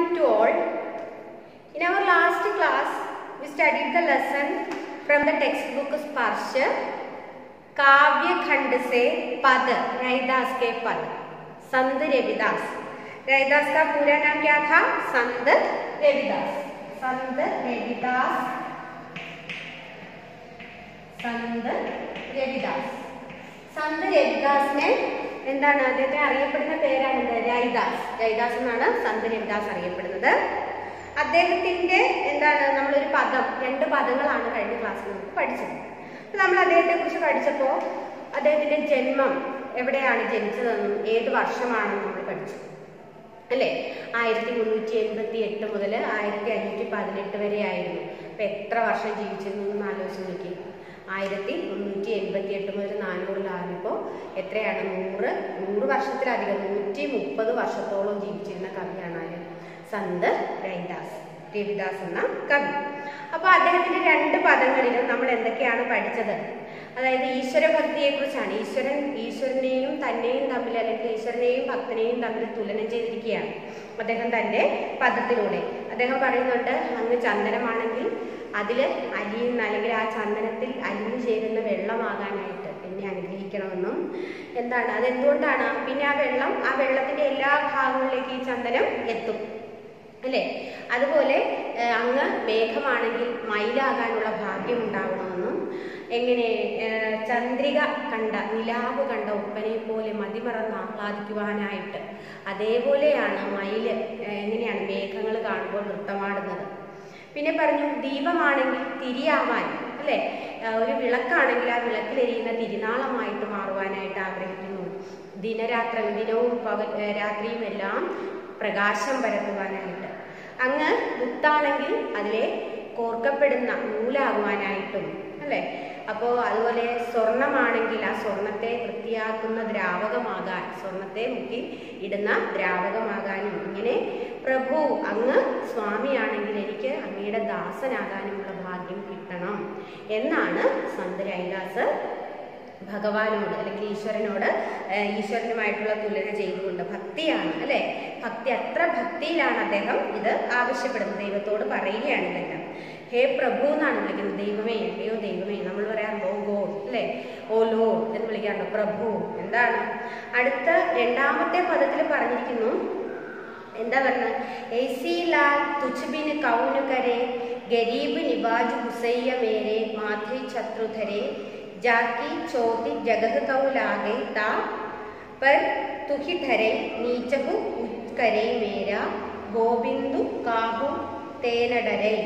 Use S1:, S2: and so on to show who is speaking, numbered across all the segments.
S1: to all. In our last class, we studied the lesson from the textbook Sparsha. काव्य खंड से पद रविदास के पद संत रविदास रविदास का पूरा नाम क्या था संत रविदास संत रविदास संत രവിദാസ് സന്ത് രവിദാസിനെ എന്താണ് അദ്ദേഹത്തെ അറിയപ്പെടുന്ന പേരാണ് എന്ത് രൈദാസ് രൈദാസ് എന്നാണ് സന്ത് രവിദാസ് അറിയപ്പെടുന്നത് അദ്ദേഹത്തിന്റെ എന്താണ് നമ്മളൊരു പദം രണ്ട് പദങ്ങളാണ് കഴിഞ്ഞ ക്ലാസ്സിൽ നമുക്ക് പഠിച്ചത് അപ്പൊ നമ്മൾ അദ്ദേഹത്തെ കുറിച്ച് പഠിച്ചപ്പോൾ അദ്ദേഹത്തിന്റെ ജന്മം എവിടെയാണ് ജനിച്ചതെന്നും ഏത് വർഷമാണെന്നും നമ്മൾ പഠിച്ചു അല്ലേ ആയിരത്തി മുന്നൂറ്റി എൺപത്തി എട്ട് മുതൽ ആയിരത്തി അഞ്ഞൂറ്റി പതിനെട്ട് വരെ ആയിരുന്നു അപ്പൊ എത്ര വർഷം ജീവിച്ചിരുന്നു എന്ന് ആലോചിച്ച് നോക്കി ആയിരത്തി മുന്നൂറ്റി എൺപത്തി എട്ട് മുതൽ നാനൂറിലാകുമ്പോൾ എത്രയാണ് നൂറ് നൂറ് വർഷത്തിലധികം നൂറ്റി മുപ്പത് വർഷത്തോളം ജീവിച്ചിരുന്ന കവിയാണ് ആര് സന്ത് രവിദാസ് രവിദാസ് എന്ന കവി അപ്പോൾ അദ്ദേഹത്തിന്റെ രണ്ട് പദങ്ങളിലും നമ്മൾ എന്തൊക്കെയാണ് പഠിച്ചത് അതായത് ഈശ്വരഭക്തിയെ കുറിച്ചാണ് ഈശ്വരൻ ഈശ്വരനെയും തന്നെയും തമ്മിൽ അല്ലെങ്കിൽ ഈശ്വരനെയും ഭക്തനെയും തമ്മിൽ തുലനം ചെയ്തിരിക്കുകയാണ് അദ്ദേഹം തന്റെ പദത്തിലൂടെ അദ്ദേഹം പറയുന്നുണ്ട് അങ്ങ് ചന്ദനമാണെങ്കിൽ അതിൽ അലിയുന്ന അല്ലെങ്കിൽ ആ ചന്ദനത്തിൽ അലിഞ്ഞു ചേരുന്ന വെള്ളമാകാനായിട്ട് എന്നെ അനുഗ്രഹിക്കണമെന്നും എന്താണ് അതെന്തുകൊണ്ടാണ് പിന്നെ ആ വെള്ളം ആ വെള്ളത്തിന്റെ എല്ലാ ഭാഗങ്ങളിലേക്ക് ഈ ചന്ദനം എത്തും അല്ലേ അതുപോലെ ഏഹ്, അങ്ങ് മേഘമാണെങ്കിൽ മയിലാകാനുള്ള ഭാഗ്യം ഉണ്ടാവണമെന്നും എങ്ങനെ ഏഹ്, ചന്ദ്രിക കണ്ട നിലാവ് കണ്ട ഉപ്പനെ പോലെ മതിമറന്ന് ആഹ്ലാദിക്കുവാനായിട്ട് അതേപോലെയാണ് മയില് ഏഹ്, എങ്ങനെയാണ് മേഘങ്ങൾ കാണുമ്പോൾ നൃത്തമാടുന്നത് പിന്നെ പറഞ്ഞു ദീപമാണെങ്കിൽ തിരിയാവാൻ അല്ലേ ആ, ഒരു വിളക്കാണെങ്കിൽ ആ വിളക്കിലെരിയുന്ന തിരുനാളമായിട്ട് മാറുവാനായിട്ട് ആഗ്രഹിക്കുന്നു ദിനരാത്ര ദിനവും പകൽ ഏ, രാത്രിയും എല്ലാം പ്രകാശം പരത്തുവാനായിട്ട് അങ്ങ് മുത്താണെങ്കിൽ അതിലെ കോർക്കപ്പെടുന്ന നൂലാകുവാനായിട്ടും അല്ലേ അപ്പോൾ അതുപോലെ സ്വർണമാണെങ്കിൽ ആ സ്വർണത്തെ വൃത്തിയാക്കുന്ന ദ്രാവകമാകാൻ സ്വർണത്തെ മുക്കി ഇടുന്ന ദ്രാവകമാകാനും ഇങ്ങനെ പ്രഭു അങ്ങ് സ്വാമിയാണെങ്കിൽ എനിക്ക് അങ്ങയുടെ ദാസനാകാനുമുള്ള ഭാഗ്യം കിട്ടണം എന്നാണ് സന്ത് രൈദാസ് ഭഗവാനോട് അല്ലെങ്കിൽ ഈശ്വരനോട് ഏഹ്, ഈശ്വരനുമായിട്ടുള്ള തുലന ചെയ്തുകൊണ്ട് ഭക്തിയാണ് അല്ലെ ഭക്തി അത്ര ഭക്തിയിലാണ് അദ്ദേഹം ഇത് ആവശ്യപ്പെടുന്നത് ദൈവത്തോട് പറയുകയാണ് ഇതെല്ലാം ഹേ പ്രഭു എന്നാണ് വിളിക്കുന്നത് ദൈവമേ അയ്യോ ദൈവമേ നമ്മൾ പറയാറുണ്ട് ഓ ഗോഡ് അല്ലെ ഓ ലോ എന്ന് വിളിക്കാറുണ്ട് പ്രഭു എന്താണ് അടുത്ത രണ്ടാമത്തെ പദത്തിൽ പറഞ്ഞിരിക്കുന്നു എന്താ പറഞ്ഞത് ऐसी लाल तुझ बिन कौन करे गरीब निवाज हुसैया मेरे माथे छत्रु धरे जाकी चोटी जगह कौ लागे ता पर तुहि ठरे नीचहु करे मेरा गोविंदु काहु തേനടരൈ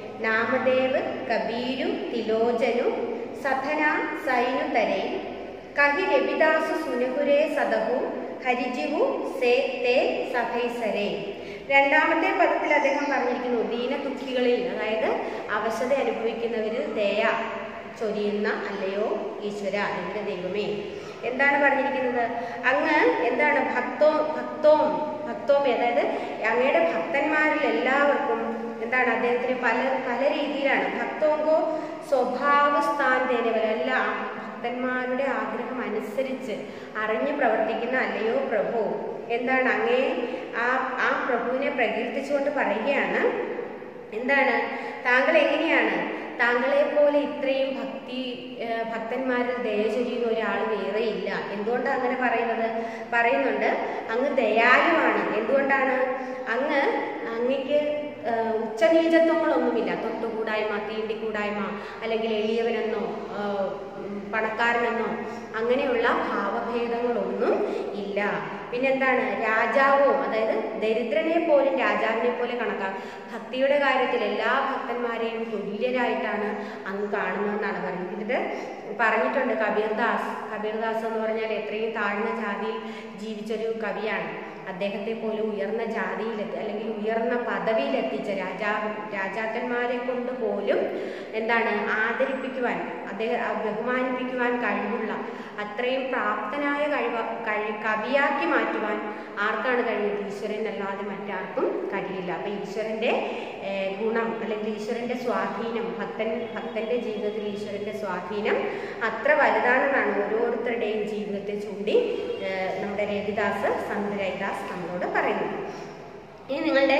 S1: നാമദേവ് കബീരു തിലോചനു സഥന സൈനു തരൈ കഹി രവിദാസു സുനഹുരേ സദഹു ഹരിജിവു സേ തേ സഭൈസരേ രണ്ടാമത്തെ പദത്തിൽ അദ്ദേഹം പറഞ്ഞിരിക്കുന്നു ദീന ദുഃഖികളിൽ അതായത് അവശത അനുഭവിക്കുന്നവരിൽ ദയ ചൊരിയുന്ന അല്ലയോ ഈശ്വര എൻ്റെ ദൈവമേ എന്താണ് പറഞ്ഞിരിക്കുന്നത് അങ്ങ് എന്താണ് ഭക്തോ ഭക്തോം ഭക്തോമേ അതായത് അങ്ങയുടെ ഭക്തന്മാരിൽ എല്ലാവർക്കും എന്താണ് അദ്ദേഹത്തിന് പല പല രീതിയിലാണ് ഭക്തോങ്കോ സ്വഭാവസ്ഥാനത്തേന പോലെ എല്ലാ ഭക്തന്മാരുടെ ആഗ്രഹം അനുസരിച്ച് അറിഞ്ഞു പ്രവർത്തിക്കുന്ന അല്ലയോ പ്രഭു എന്താണ് അങ്ങേ ആ ആ പ്രഭുവിനെ പ്രകീർത്തിച്ചുകൊണ്ട് പറയുകയാണ് എന്താണ് താങ്കൾ എങ്ങനെയാണ് താങ്കളെ പോലെ ഇത്രയും ഭക്തി ഏഹ് ഭക്തന്മാരിൽ ദയ ചൊരിയുന്ന ഒരാൾ വേറെ ഇല്ല എന്തുകൊണ്ടാണ് അങ്ങനെ പറയുന്നത് പറയുന്നുണ്ട് അങ്ങ് ദയാലുവാണ് എന്തുകൊണ്ടാണ് അങ്ങ് അങ്ങക്ക് ഏഹ് ഉച്ചനീചത്വങ്ങളൊന്നുമില്ല തൊട്ടുകൂടായ്മ തീണ്ടിക്കൂടായ്മ അല്ലെങ്കിൽ എളിയവനെന്നോ ഏഹ് ഉം, പണക്കാരനെന്നോ അങ്ങനെയുള്ള ഭാവഭേദങ്ങളൊന്നും ഇല്ല പിന്നെന്താണ് രാജാവോ അതായത് ദരിദ്രനെ പോലും രാജാവിനെ പോലെ കണക്കാം ഭക്തിയുടെ കാര്യത്തിൽ എല്ലാ ഭക്തന്മാരെയും തുല്യരായിട്ടാണ് അങ്ങ് കാണുന്നതെന്നാണ് പറയുന്നത് പറഞ്ഞിട്ടുണ്ട് കബീർദാസ് കബീർദാസ് എന്ന് പറഞ്ഞാൽ എത്രയും താഴ്ന്ന ജാതിയിൽ ജീവിച്ചൊരു കവിയാണ് അദ്ദേഹത്തെ പോലും ഉയർന്ന ജാതിയിലെത്തി അല്ലെങ്കിൽ ഉയർന്ന പദവിയിലെത്തിച്ച രാജാ രാജാക്കന്മാരെ കൊണ്ട് പോലും എന്താണ് ആദരിപ്പിക്കുവാൻ അദ്ദേഹം ആ ബഹുമാനിപ്പിക്കുവാൻ കഴിവുള്ള അത്രയും പ്രാപ്തനായ കഴിവ കഴി കവിയാക്കി മാറ്റുവാൻ ആർക്കാണ് കഴിയുന്നത് ഈശ്വരൻ അല്ലാതെ മറ്റാർക്കും കഴിയില്ല അപ്പൊ ഈശ്വരന്റെ ഏഹ്, ഗുണം അല്ലെങ്കിൽ ഈശ്വരന്റെ സ്വാധീനം ഭക്തൻ ഭക്തന്റെ ജീവിതത്തിൽ ഈശ്വരന്റെ സ്വാധീനം അത്ര വലുതാണെന്നാണ് ഓരോരുത്തരുടെയും ജീവിതത്തെ ചൂണ്ടി ഏഹ്, നമ്മുടെ രവിദാസ് സന്ത് രവിദാസ് നമ്മളോട് പറയുന്നത് ഇനി നിങ്ങളുടെ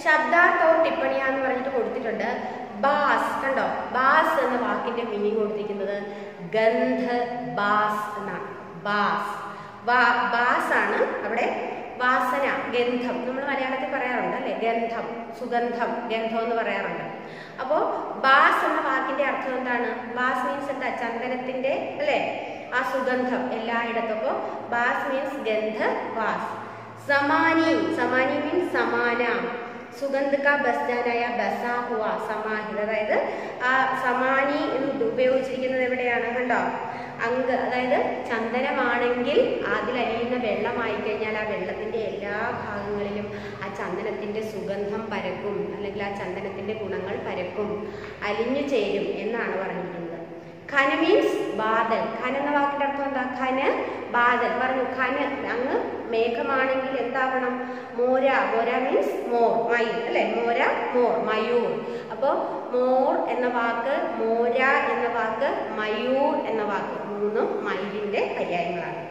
S1: ശബ്ദാർത്ഥ ഓർ ടിപ്പണിയ എന്ന് പറഞ്ഞിട്ട് കൊടുത്തിട്ടുണ്ട് ബാസ് കണ്ടോ ബാസ് എന്ന വാക്കിന്റെ മീനിങ് കൊടുത്തിരിക്കുന്നത് ഗന്ധ ബാസ് എന്നാണ് ബാസ് വാ- ബാസ് ആണ് അവിടെ വാസന ഗന്ധം നമ്മൾ മലയാളത്തിൽ പറയാറുണ്ട് അല്ലെ ഗന്ധം സുഗന്ധം ഗന്ധം എന്ന് പറയാറുണ്ട് അപ്പോൾ ബാസ് എന്ന വാക്കിന്റെ അർത്ഥം എന്താണ് ബാസ് മീൻസ് എന്താ ചന്ദനത്തിന്റെ അല്ലെ ആ സുഗന്ധം എല്ലായിടത്തും അപ്പോൾ ബാസ് മീൻസ് ഗന്ധ ബാസ് സമാനി സമാനി മീൻസ് സമാന സുഗന്ധ കാ ബസ്റ്റാനായ ബസാ ഹുവ സമാഹിത അതായത് ആ സമാനി എന്ന് ഉപയോഗിച്ചിരിക്കുന്നത് എവിടെയാണ് കണ്ടോ അങ്ക് അതായത് ചന്ദനമാണെങ്കിൽ അതിലലിയുന്ന വെള്ളമായി കഴിഞ്ഞാൽ ആ വെള്ളത്തിന്റെ എല്ലാ ഭാഗങ്ങളിലും ആ ചന്ദനത്തിന്റെ സുഗന്ധം പരക്കും അല്ലെങ്കിൽ ആ ചന്ദനത്തിന്റെ ഗുണങ്ങൾ പരക്കും അലിഞ്ഞു ചേരും എന്നാണ് പറഞ്ഞിരിക്കുന്നത് ഖന മീൻസ് ബാദൽ ഖന എന്ന വാക്കിന്റെ അർത്ഥം എന്താ ഖന ബാദൽ പറഞ്ഞു ഖന അങ്ങ് മേഘമാണെങ്കിൽ എന്താവണം മോര മോര മീൻസ് മോർ മയൂർ അല്ലെ മോര മോർ മയൂർ അപ്പോൾ മോർ എന്ന വാക്ക് മോര എന്ന വാക്ക് മയൂർ എന്ന വാക്ക് മൂന്നും മയിലിന്റെ പര്യായങ്ങളാണ്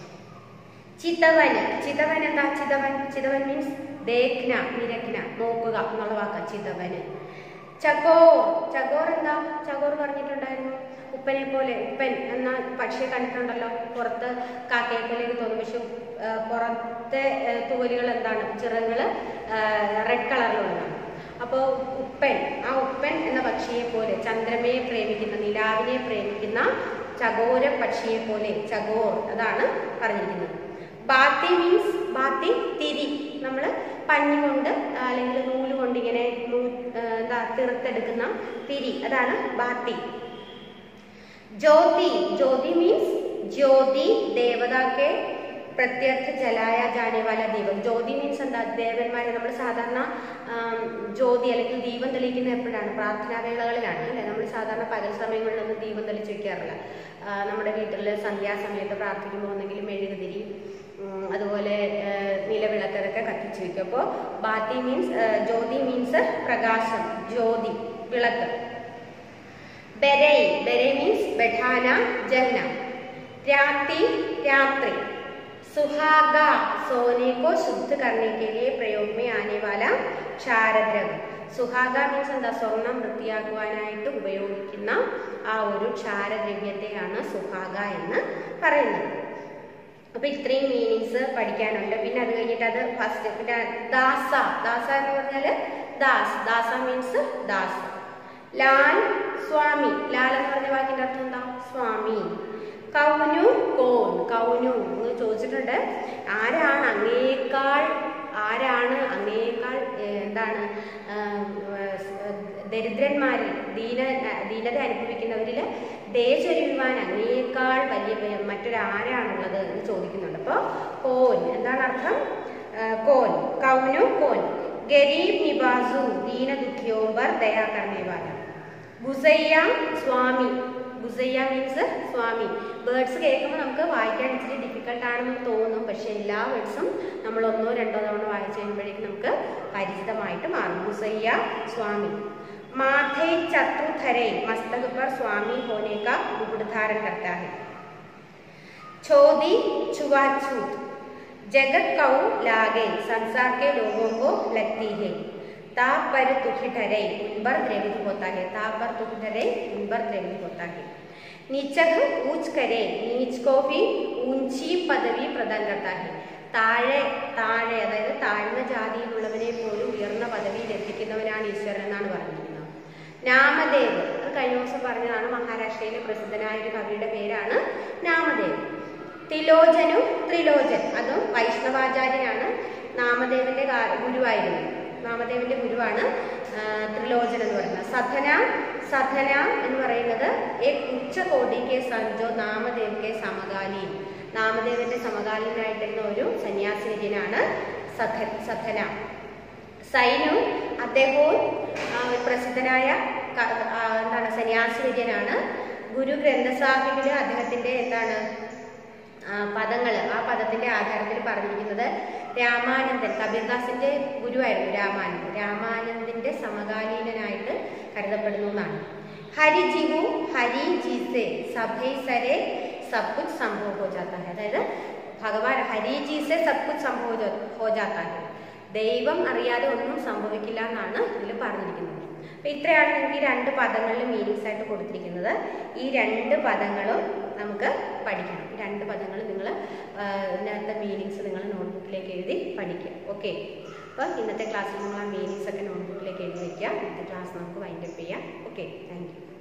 S1: ചിതവൻ ചിതവൻ എന്താ ചിതവൻ ചിതവൻ മീൻസ് ദേഖ്ന നിരഖ്ന നോക്കുക എന്നുള്ള വാക്കാണ് ചിതവന് ചകോർ ചകോർ എന്താ ചകോർ പറഞ്ഞിട്ടുണ്ടായിരുന്നു ഉപ്പനെ പോലെ ഉപ്പൻ എന്ന പക്ഷിയെ കണ്ടിട്ടുണ്ടല്ലോ പുറത്ത് കാക്കയെ പോലെയൊക്കെ തോന്നും പക്ഷെ ആ, പുറത്തെ ആ, തൂവലുകൾ എന്താണ് ചിറകുകൾ റെഡ് കളറിലുള്ളതാണ് അപ്പോൾ ഉപ്പൻ ആ ഉപ്പൻ എന്ന പക്ഷിയെ പോലെ ചന്ദ്രമയെ പ്രേമിക്കുന്ന നിലാവിനെ പ്രേമിക്കുന്ന ചകോര പക്ഷിയെ പോലെ ചകോർ അതാണ് പറഞ്ഞിരിക്കുന്നത് ബാത്തി മീൻസ് ബാത്തി തിരി നമ്മൾ പഞ്ഞി കൊണ്ട് ആ, അല്ലെങ്കിൽ നൂല് കൊണ്ട് ഇങ്ങനെ നൂ- ആ, എന്താ തീർത്തെടുക്കുന്ന തിരി അതാണ് ബാത്തി ജ്യോതി ജ്യോതി മീൻസ് ജ്യോതി ദേവതാക്കെ പ്രത്യർത്ഥ ജലായ ജാനേവാല ദീപം ജ്യോതി മീൻസ് എന്താ ദേവന്മാരെ നമ്മൾ സാധാരണ ആം, ജ്യോതി അല്ലെങ്കിൽ ദീപം തെളിയിക്കുന്ന എപ്പോഴാണ് പ്രാർത്ഥനാ വേളകളിലാണ് അല്ലെ നമ്മൾ സാധാരണ പകൽ സമയങ്ങളിലൊന്നും ദീപം തെളിച്ച് വെക്കാറില്ല ആ, നമ്മുടെ വീട്ടിൽ സന്ധ്യാസമയത്ത് പ്രാർത്ഥിക്കുമ്പോൾ ഒന്നെങ്കിലും മെഴുകുതിരി ഉം, അതുപോലെ ആ, നിലവിളക്ക് അതൊക്കെ കത്തിച്ച് വെക്കും അപ്പോൾ ബാത്തി മീൻസ് ജ്യോതി മീൻസ് പ്രകാശം ജ്യോതി വിളക്ക് ബെരൈ ബെരൈ മീൻസ് ബഠാന ജഹ്ന രാത്തി രാത്രി सुहागा सोने को शुद्ध करने के लिए प्रयोग में आने वाला ക്ഷാരദ്രവം സുഹാഗ മീൻസ് എന്താ സ്വർണം വൃത്തിയാക്കുവാനായിട്ട് ഉപയോഗിക്കുന്ന ആ ഒരു ക്ഷാരദ്രവ്യത്തെയാണ് സുഹാഗ എന്ന് പറയുന്നത് അപ്പൊ ഇത്രയും മീനിങ്സ് പഠിക്കാനുണ്ട് പിന്നെ അത് കഴിഞ്ഞിട്ട് അത് ഫസ്റ്റ് പിന്നെ ദാസ ദാസ എന്ന് പറഞ്ഞാല് ദാസ് ദാസ മീൻസ് ദാസ് ലാൽ സ്വാമി ലാൽ എന്ന് പറഞ്ഞ വാക്കിന്റെ അർത്ഥം എന്താ സ്വാമി കൗനു കോൺ കൗനു എന്ന് ചോദിച്ചിട്ടുണ്ട് ആരാണ് അങ്ങേക്കാൾ ആരാണ് അങ്ങേക്കാൾ ഏഹ്, എന്താണ് ആഹ്, ഏഹ്, ദരിദ്രന്മാരിൽ ദീന ദീനത അനുഭവിക്കുന്നവരിൽ ദേശൊരുവാൻ അങ്ങേക്കാൾ വലിയ വ- മറ്റൊരാരാണുള്ളത് എന്ന് ചോദിക്കുന്നുണ്ട് അപ്പോൾ കോൻ എന്താണ് അർത്ഥം ആഹ്, കോൻ കൗനു കോൻ ഗരീബ് നിവാസു ദീന ദുഃഖിയോംബർ ദയാ കർണേവാല ബുസയ്യ സ്വാമി ബുസയ്യ മീൻസ് സ്വാമി വേർഡ്സ് കേൾക്കുമ്പോൾ നമുക്ക് വായിക്കാൻ ഇച്ചിരി ഡിഫിക്കൽട്ട് ആണെന്ന് തോന്നും പക്ഷെ എല്ലാ വേർഡ്സും നമ്മൾ ഒന്നോ രണ്ടോ തവണ വായിച്ചു കഴിയുമ്പോഴേക്കും നമുക്ക് പരിചിതമായിട്ട് മാറും ബുസയ്യ സ്വാമി माथे चतु धरे मस्तक पर स्वामी होने का मुकुट धारण करता है छोदी छुआछूत जगत कऊ लागे संसार के लोगों को लगती है ताप पर दुख डरे उन पर द्रवित होता है ताप पर दुख डरे उन पर द्रवित होता है नीचक ऊंच करे नीच को भी ऊंची पदവി പ്രദാൻ करता है താഴെ താഴെ അതായത് താഴ്ന്ന ജാതിയിലുള്ളവനെ പോലും ഉയർന്ന പദവിയിൽ എത്തിക്കുന്നവനാണ് ഈശ്വരൻ എന്നാണ് പറഞ്ഞിരിക്കുന്നത് നാമദേവ് അത് കഴിഞ്ഞ ദിവസം പറഞ്ഞതാണ് മഹാരാഷ്ട്രയിലെ പ്രസിദ്ധനായ ഒരു കവിയുടെ പേരാണ് നാമദേവ് തിലോചനും ത്രിലോചൻ അതും വൈഷ്ണവാചാര്യനാണ് നാമദേവന്റെ കാ- ഗുരുവായിരുന്നു നാമദേവന്റെ ഗുരുവാണ് ആ, ത്രിലോചൻ എന്ന് പറയുന്നത് സധന സധന എന്ന് പറയുന്നത് ഏക് ഉച്ചകോടി കെ സഞ്ജോ നാമദേവ് കെ സമകാലി നാമദേവന്റെ സമകാലീനായിട്ടിരുന്ന ഒരു സന്യാസിനിജനാണ് സധ സധന സൈനു അദ്ദേഹവും ആ, ഒരു പ്രസിദ്ധനായ ക- ആ, എന്താണ് സന്യാസിനിജനാണ് ഗുരു ഗ്രന്ഥസാഹിബില് അദ്ദേഹത്തിന്റെ എന്താണ് പദങ്ങൾ ആ പദത്തിന്റെ ആധാരത്തിൽ പറഞ്ഞിരിക്കുന്നത് രാമാനന്ദൻ കബീർദാസിന്റെ ഗുരുവായിരുന്നു രാമാനന്ദൻ രാമാനന്ദന്റെ സമകാലീനനായിട്ട് കരുതപ്പെടുന്നു എന്നാണ് ഹരിജിവു ഹരി ജീസെ സഭൈ സരെ സബ് കുച്ച് സംഭവ ഹോ ജാത്ത ഹെ അതായത് ഭഗവാൻ ഹരി ജീസെ സബ് കുച്ച് സംഭവ ജോ- ഹോ ജാത്ത ഹെ ദൈവം അറിയാതെ ഒന്നും സംഭവിക്കില്ല എന്നാണ് ഇതിൽ പറഞ്ഞിരിക്കുന്നത് അപ്പോൾ ഇത്രയാണ് നിങ്ങൾക്ക് ഈ രണ്ട് പദങ്ങളിൽ മീനിങ്സ് ആയിട്ട് കൊടുത്തിരിക്കുന്നത് ഈ രണ്ട് പദങ്ങളും നമുക്ക് പഠിക്കണം ഈ രണ്ട് പദങ്ങൾ നിങ്ങൾ ഇതിനകത്തെ മീനിങ്സ് നിങ്ങൾ നോട്ട്ബുക്കിലേക്ക് എഴുതി പഠിക്കുക ഓക്കെ അപ്പോൾ ഇന്നത്തെ ക്ലാസ്സിൽ നിങ്ങൾ ആ മീനിങ്സ് ഒക്കെ നോട്ട്ബുക്കിലേക്ക് എഴുതി വയ്ക്കുക ഇന്നത്തെ ക്ലാസ് നമുക്ക് വൈൻഡപ്പ് ചെയ്യാം ഓക്കെ താങ്ക് യു